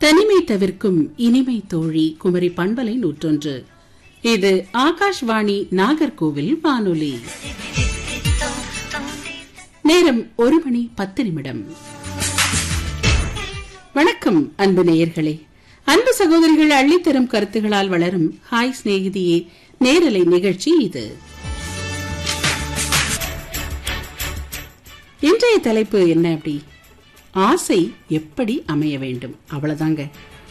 தனிமை தவிர்க்கும் இனிமை தோழி குமரி பண்பலை நூற்றொன்று இது ஆகாஷ்வாணி நாகர்கோவில் வானொலி நேரம் ஒரு மணி பத்து நிமிடம் வணக்கம் அன்பு நேயர்களே அன்பு சகோதரிகள் அள்ளித்தரும் கருத்துகளால் வளரும் ஹாய் சிநேகிதியே நேரலை நிகழ்ச்சி இது இன்றைய தலைப்பு என்ன அப்படி ஆசை எப்படி அமைய வேண்டும் அவ்வளவுதாங்க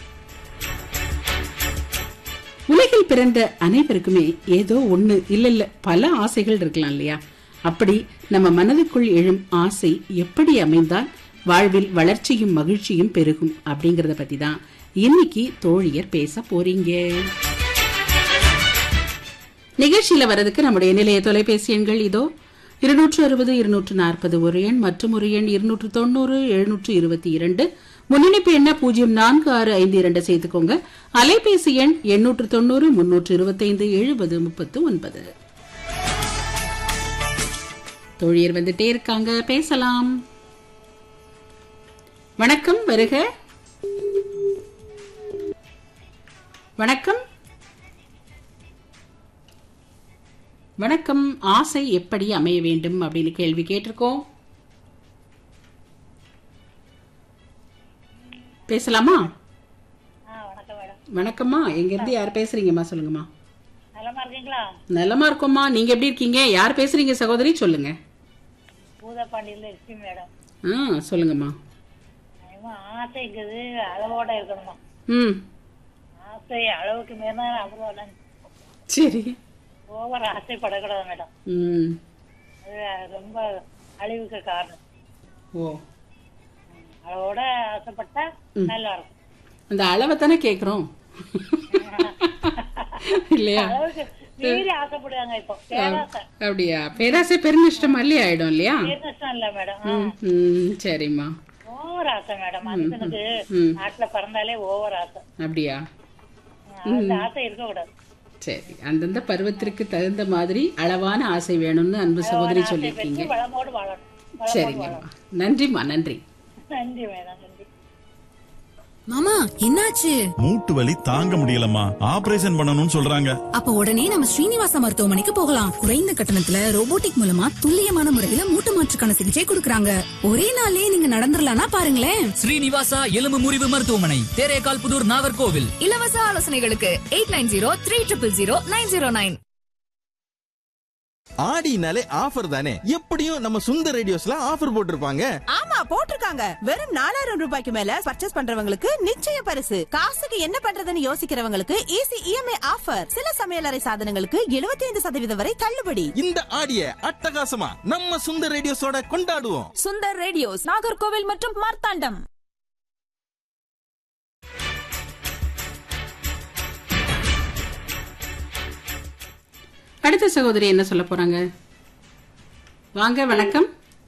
உலகில் பிறந்த அனைவருக்குமே ஏதோ ஒண்ணு இல்ல இல்ல பல ஆசைகள் இருக்கலாம் இல்லையா அப்படி நம்ம மனதுக்குள் எழும் ஆசை எப்படி அமைந்தால் வாழ்வில் வளர்ச்சியும் மகிழ்ச்சியும் பெருகும் அப்படிங்கறத பத்தி தான் இன்னைக்கு தோழியர் பேச போறீங்க நிகழ்ச்சியில வர்றதுக்கு நம்முடைய நிலைய தொலைபேசி எண்கள் இதோ இருநூற்று அறுபது இருநூற்று நாற்பது ஒரு எண் மற்றும் ஒரு எண் இருநூற்று தொண்ணூறு எழுநூற்று இருபத்தி இரண்டு முன்னணிப்பு என்ன பூஜ்ஜியம் நான்கு ஆறு ஐந்து இரண்டு சேர்த்துக்கோங்க அலைபேசி எண் எண்ணூற்று தொண்ணூறு முன்னூற்று இருபத்தைந்து எழுபது முப்பத்து ஒன்பது தோழியர் வந்துட்டே இருக்காங்க பேசலாம் வணக்கம் வருக வணக்கம் வணக்கம் ஆசை எப்படி அமைய வேண்டும் அப்படின்னு கேள்வி கேட்டிருக்கோம் பேசலாமா ஆ வணக்கம் மேடம் வணக்கம்மா எங்க இருந்து யார் பேசுறீங்கம்மா சொல்லுங்கம்மா நலமா இருக்கீங்களா நலமா இருக்கோம்மா நீங்க எப்படி இருக்கீங்க யார் பேசுறீங்க சகோதரி சொல்லுங்க பூதப்பாண்டியில லட்சுமி மேடம் ஆ சொல்லுங்கம்மா அதேமா ஆசைங்கிறது அளவோட இருக்கணுமா ம் ஆசை அளவுக்கு மீறினா அப்புறம் சரி ஓவர் ஆசைப்படக்கூடாது மேடம் ம் அது ரொம்ப அழிவுக்கு காரணம் ஓ அளவோட ஆசைப்பட்டா நல்லா இருக்கும் அந்த அளவை தானே கேக்குறோம் இல்லையா அளவுக்கு மீறி ஆசைப்படுவாங்க இப்போ பேராசை அப்படியா பேராசை பெருநஷ்டம் மல்லி ஆயிடும் இல்லையா பேர்நஷ்டம் இல்ல மேடம் ம், ம், சரிம்மா ஓவர் ஆசை மேடம் மனுஷனுக்கு ம். நாட்டுல பிறந்தாலே ஓவர் ஆசை அப்படியா அந்த ஆசை இருக்கக்கூடாது சரி அந்தந்த பருவத்திற்கு தகுந்த மாதிரி அளவான ஆசை வேணும்னு அன்பு சகோதரி ஆசை சொல்லியிருக்கீங்க பெற்று வளமோடு வாழணும் வளமோடு சரிங்கம்மா நன்றிம்மா நன்றி நன்றி மேடம் நன்றி மாமா என்னாச்சு மூட்டு வலி தாங்க முடியலம்மா ஆபரேஷன் பண்ணணும்னு சொல்றாங்க அப்ப உடனே நம்ம ஸ்ரீனிவாச மருத்துவமனைக்கு போகலாம் குறைந்த கட்டணத்துல ரோபோட்டிக் மூலமா துல்லியமான முறையில மூட்டு மாற்றுக்கான சிகிச்சை கொடுக்கறாங்க ஒரே நாள்லயே நீங்க நடந்துடலாம்னா பாருங்களேன் ஸ்ரீனிவாசா எலும்பு முறிவு மருத்துவமனை தேரேகால் புதூர் நாகர்கோவில் இலவச ஆலோசனைகளுக்கு eight nine zero three triple zero nine zero nine ஆடினாலே ஆஃபர் தானே எப்படியும் நம்ம சுந்தர் ரேடியோஸ்ல ஆஃபர் போட்டிருப்பாங்க ஆமா போட்டிருக்காங்க வெறும் நாலாயிரம் ரூபாய்க்கு மேல பர்ச்சேஸ் பண்றவங்களுக்கு நிச்சய பரிசு காசுக்கு என்ன பண்றதுன்னு யோசிக்கிறவங்களுக்கு ஈஸி இஎம்ஐ ஆஃபர் சில சமையலறை சாதனங்களுக்கு 75% சதவீதம் வரை தள்ளுபடி இந்த ஆடிய அட்டகாசமா நம்ம சுந்தர் ரேடியோஸோட கொண்டாடுவோம் சுந்தர் ரேடியோஸ் நாகர்கோவில் மற்றும் மார்த்தாண்டம் அடுத்த சகோதரி என்ன சொல்ல போறாங்க வாங்க வணக்கம்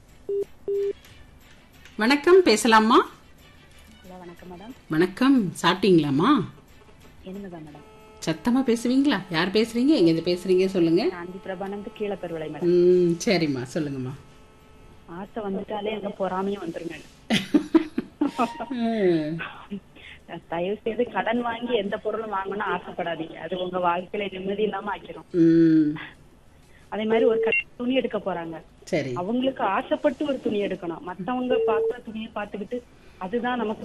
வணக்கம் பேசலாமா வணக்கம் மேடம் வணக்கம் சாப்பிட்டீங்களாமா என்னதா மேடம் சத்தமா பேசுவீங்களா யார் பேசுறீங்க எங்க இருந்து பேசுறீங்க சொல்லுங்க காந்தி பிரபானந்து கீழே பெருவிளை மேடம் ம் சரிம்மா சொல்லுங்கம்மா ஆசை வந்துட்டாலே எங்க பொறாமையும் வந்துரும் மேடம் ம், தயவு செய்து கடன் வாங்கி எந்த பொருளும் வாங்கணும்னு ஆசைப்படாதீங்க அது உங்க வாழ்க்கையில நிம்மதி இல்லாம ஆக்கிரும் ம் அதே மாதிரி ஒரு கட்ட துணி எடுக்க போறாங்க சரி அவங்களுக்கு ஆசைப்பட்டு ஒரு துணி எடுக்கணும் மத்தவங்க பாக்குற துணியை பாத்துக்கிட்டு அதுதான் நமக்கு